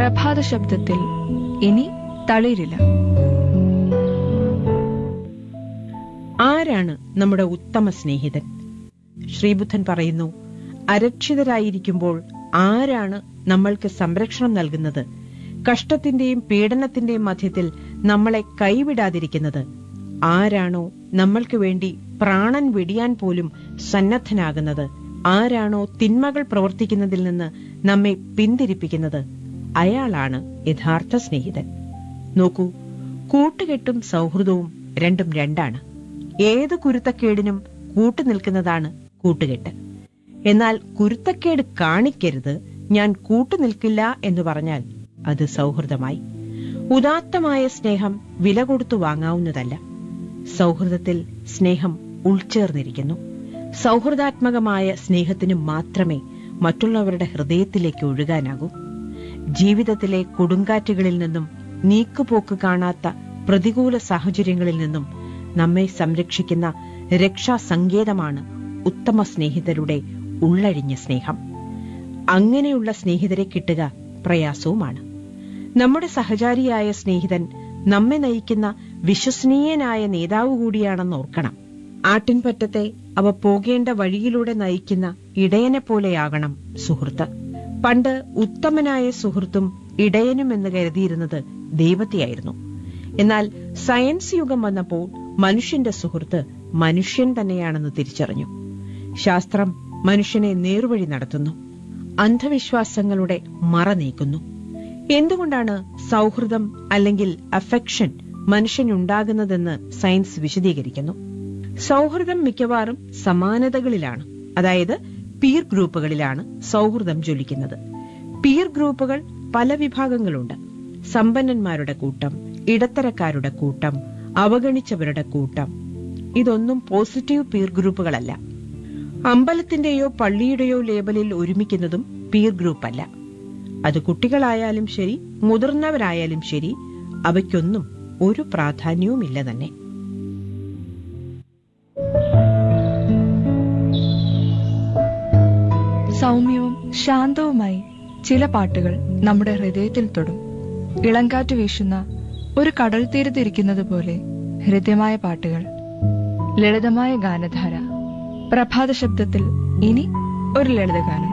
പ്രഭാത ശബ്ദത്തിൽ ഇനി തളിരില്ല ആരാണ് നമ്മുടെ ഉത്തമ സ്നേഹിതൻ ശ്രീബുദ്ധൻ പറയുന്നു അരക്ഷിതരായിരിക്കുമ്പോൾ ആരാണ് നമ്മൾക്ക് സംരക്ഷണം നൽകുന്നത് കഷ്ടത്തിന്റെയും പീഡനത്തിന്റെയും മധ്യത്തിൽ നമ്മളെ കൈവിടാതിരിക്കുന്നത് ആരാണോ നമ്മൾക്ക് വേണ്ടി പ്രാണൻ വെടിയാൻ പോലും സന്നദ്ധനാകുന്നത് ആരാണോ തിന്മകൾ പ്രവർത്തിക്കുന്നതിൽ നിന്ന് നമ്മെ പിന്തിരിപ്പിക്കുന്നത് അയാളാണ് യഥാർത്ഥ സ്നേഹിതൻ നോക്കൂ കൂട്ടുകെട്ടും സൗഹൃദവും രണ്ടും രണ്ടാണ് ഏത് കുരുത്തക്കേടിനും കൂട്ടുനിൽക്കുന്നതാണ് കൂട്ടുകെട്ട് എന്നാൽ കുരുത്തക്കേട് കാണിക്കരുത് ഞാൻ കൂട്ടുനിൽക്കില്ല എന്ന് പറഞ്ഞാൽ അത് സൗഹൃദമായി ഉദാത്തമായ സ്നേഹം വില കൊടുത്തു വാങ്ങാവുന്നതല്ല സൗഹൃദത്തിൽ സ്നേഹം ഉൾച്ചേർന്നിരിക്കുന്നു സൗഹൃദാത്മകമായ സ്നേഹത്തിന് മാത്രമേ മറ്റുള്ളവരുടെ ഹൃദയത്തിലേക്ക് ഒഴുകാനാകൂ ജീവിതത്തിലെ കൊടുങ്കാറ്റുകളിൽ നിന്നും നീക്കുപോക്ക് കാണാത്ത പ്രതികൂല സാഹചര്യങ്ങളിൽ നിന്നും നമ്മെ സംരക്ഷിക്കുന്ന രക്ഷാസങ്കേതമാണ് ഉത്തമ സ്നേഹിതരുടെ ഉള്ളഴിഞ്ഞ സ്നേഹം അങ്ങനെയുള്ള സ്നേഹിതരെ കിട്ടുക പ്രയാസവുമാണ് നമ്മുടെ സഹചാരിയായ സ്നേഹിതൻ നമ്മെ നയിക്കുന്ന വിശ്വസനീയനായ നേതാവ് കൂടിയാണെന്ന് ഓർക്കണം ആട്ടിൻപറ്റത്തെ അവ പോകേണ്ട വഴിയിലൂടെ നയിക്കുന്ന ഇടയനെ പോലെയാകണം സുഹൃത്ത് പണ്ട് ഉത്തമനായ സുഹൃത്തും ഇടയനും എന്ന് കരുതിയിരുന്നത് ദൈവത്തെയായിരുന്നു എന്നാൽ സയൻസ് യുഗം വന്നപ്പോൾ മനുഷ്യന്റെ സുഹൃത്ത് മനുഷ്യൻ തന്നെയാണെന്ന് തിരിച്ചറിഞ്ഞു ശാസ്ത്രം മനുഷ്യനെ നേർവഴി നടത്തുന്നു അന്ധവിശ്വാസങ്ങളുടെ മറ നീക്കുന്നു എന്തുകൊണ്ടാണ് സൗഹൃദം അല്ലെങ്കിൽ അഫെക്ഷൻ മനുഷ്യനുണ്ടാകുന്നതെന്ന് സയൻസ് വിശദീകരിക്കുന്നു സൗഹൃദം മിക്കവാറും സമാനതകളിലാണ് അതായത് പീർ ഗ്രൂപ്പുകളിലാണ് സൗഹൃദം ജ്വലിക്കുന്നത് പീർ ഗ്രൂപ്പുകൾ പല വിഭാഗങ്ങളുണ്ട് സമ്പന്നന്മാരുടെ കൂട്ടം ഇടത്തരക്കാരുടെ കൂട്ടം അവഗണിച്ചവരുടെ കൂട്ടം ഇതൊന്നും പോസിറ്റീവ് പീർ ഗ്രൂപ്പുകളല്ല അമ്പലത്തിന്റെയോ പള്ളിയുടെയോ ലേബലിൽ ഒരുമിക്കുന്നതും പീർ ഗ്രൂപ്പ് അല്ല അത് കുട്ടികളായാലും ശരി മുതിർന്നവരായാലും ശരി അവയ്ക്കൊന്നും ഒരു പ്രാധാന്യവുമില്ല തന്നെ സൗമ്യവും ശാന്തവുമായി ചില പാട്ടുകൾ നമ്മുടെ ഹൃദയത്തിൽ തൊടും ഇളങ്കാറ്റ് വീശുന്ന ഒരു കടൽ തീരത്തിരിക്കുന്നത് പോലെ ഹൃദ്യമായ പാട്ടുകൾ ലളിതമായ ഗാനധാര പ്രഭാത ശബ്ദത്തിൽ ഇനി ഒരു ലളിതഗാനം